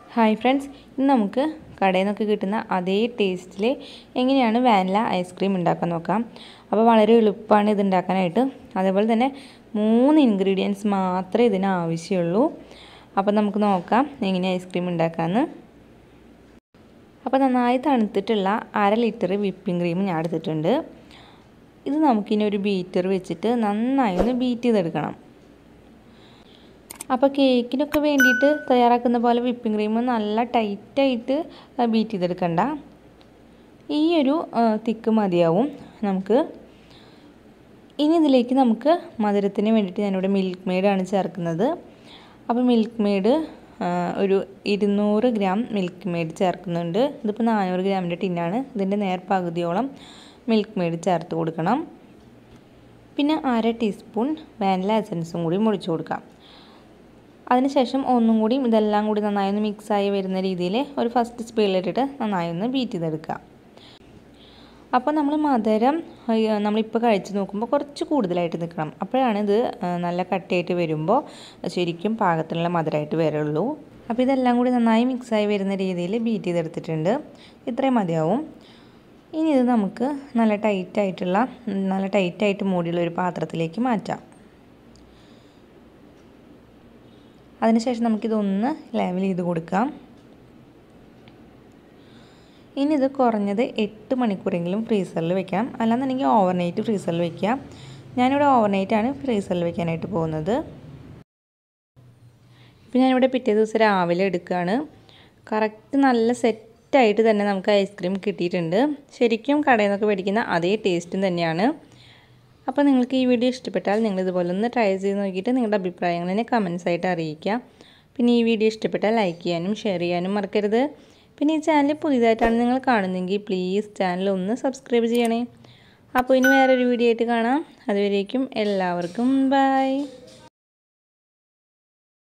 hi friends ഇന്ന് നമുക്ക് കടയിൽ നിന്നൊക്കെ കിട്ടുന്ന അതേ ടേസ്റ്റിൽ എങ്ങനെയാണ് വാനില ഐസ്ക്രീം ഉണ്ടാക്കാൻ നോക്കാം അപ്പോൾ വളരെ എളുപ്പമാണ് ഇത് ഉണ്ടാക്കാനായിട്ട് അതേപോലെ തന്നെ മൂന്ന് ഇൻഗ്രീഡിയൻസ് മാത്രമേ ഇതിന് ആവശ്യമുള്ളൂ അപ്പോൾ നമുക്ക് നോക്കാം എങ്ങനെ ഐസ്ക്രീം ഉണ്ടാക്കാമെന്ന് അപ്പോൾ നന്നായി തണുത്തിട്ടുള്ള അര ലിറ്റർ വിപ്പിംഗ് ക്രീം ഞാൻ എടുത്തിട്ടുണ്ട് ഇത് നമുക്കിനി ഒരു ബീറ്റർ വെച്ചിട്ട് നന്നായി ഒന്ന് ബീറ്റ് ചെയ്തെടുക്കണം അപ്പോൾ കേക്കിനൊക്കെ വേണ്ടിയിട്ട് തയ്യാറാക്കുന്ന പോലെ വിപ്പിംഗ് ക്രീം നല്ല ടൈറ്റായിട്ട് ബീറ്റ് ചെയ്തെടുക്കണ്ട ഈ ഒരു തിക്ക് മതിയാവും നമുക്ക് ഇനി ഇതിലേക്ക് നമുക്ക് മധുരത്തിന് വേണ്ടിയിട്ട് ഞാനിവിടെ മിൽക്ക് മെയ്ഡാണ് ചേർക്കുന്നത് അപ്പോൾ മിൽക്ക് മെയ്ഡ് ഒരു ഇരുന്നൂറ് ഗ്രാം മിൽക്ക് മെയ്ഡ് ചേർക്കുന്നുണ്ട് ഇതിപ്പോൾ നാനൂറ് ഗ്രാമിൻ്റെ ടിന്നാണ് ഇതിൻ്റെ നേർ പകുതിയോളം മിൽക്ക് മെയ്ഡ് ചേർത്ത് കൊടുക്കണം പിന്നെ അര ടീസ്പൂൺ വാനില എസൻസും കൂടി മുറിച്ച് കൊടുക്കാം അതിനുശേഷം ഒന്നും കൂടി ഇതെല്ലാം കൂടി നന്നായി ഒന്ന് മിക്സായി വരുന്ന രീതിയിൽ ഒരു ഫസ്റ്റ് സ്പീഡിലിട്ടിട്ട് നന്നായി ഒന്ന് ബീറ്റ് ചെയ്തെടുക്കുക അപ്പോൾ നമ്മൾ മധുരം നമ്മളിപ്പോൾ കഴിച്ച് നോക്കുമ്പോൾ കുറച്ച് കൂടുതലായിട്ട് നിൽക്കണം അപ്പോഴാണ് ഇത് നല്ല കട്ടിയായിട്ട് വരുമ്പോൾ ശരിക്കും പാകത്തിനുള്ള മധുരമായിട്ട് വരുള്ളൂ അപ്പോൾ ഇതെല്ലാം കൂടി നന്നായി മിക്സായി വരുന്ന രീതിയിൽ ബീറ്റ് ചെയ്തെടുത്തിട്ടുണ്ട് ഇത്രയും മതിയാവും ഇനി ഇത് നമുക്ക് നല്ല ടൈറ്റായിട്ടുള്ള നല്ല ടൈറ്റായിട്ട് മൂടിയുള്ള ഒരു പാത്രത്തിലേക്ക് മാറ്റാം അതിനുശേഷം നമുക്കിതൊന്ന് ലെവൽ ചെയ്ത് കൊടുക്കാം ഇനി ഇത് കുറഞ്ഞത് എട്ട് മണിക്കൂറെങ്കിലും ഫ്രീസറിൽ വെക്കാം അല്ലാന്നുണ്ടെങ്കിൽ ഓവർനൈറ്റ് ഫ്രീസറിൽ വെക്കാം ഞാനിവിടെ ഓവർനൈറ്റാണ് ഫ്രീസറിൽ വെക്കാനായിട്ട് പോകുന്നത് ഇപ്പം ഞാനിവിടെ പിറ്റേ ദിവസം രാവിലെ എടുക്കുകയാണ് കറക്റ്റ് നല്ല സെറ്റായിട്ട് തന്നെ നമുക്ക് ഐസ്ക്രീം കിട്ടിയിട്ടുണ്ട് ശരിക്കും കടയിൽ നിന്നൊക്കെ മേടിക്കുന്ന അതേ ടേസ്റ്റും തന്നെയാണ് അപ്പോൾ നിങ്ങൾക്ക് ഈ വീഡിയോ ഇഷ്ടപ്പെട്ടാൽ നിങ്ങൾ ഇതുപോലെ ഒന്ന് ട്രൈ ചെയ്ത് നോക്കിയിട്ട് നിങ്ങളുടെ അഭിപ്രായങ്ങൾ എന്നെ കമൻസ് ആയിട്ട് അറിയിക്കുക പിന്നെ ഈ വീഡിയോ ഇഷ്ടപ്പെട്ടാൽ ലൈക്ക് ചെയ്യാനും ഷെയർ ചെയ്യാനും മറക്കരുത് പിന്നെ ഈ ചാനൽ പുതിയതായിട്ടാണ് നിങ്ങൾ കാണുന്നതെങ്കിൽ പ്ലീസ് ചാനൽ ഒന്ന് സബ്സ്ക്രൈബ് ചെയ്യണേ അപ്പോൾ ഇനി വേറൊരു വീഡിയോ ആയിട്ട് കാണാം അതുവരേക്കും എല്ലാവർക്കും ബൈ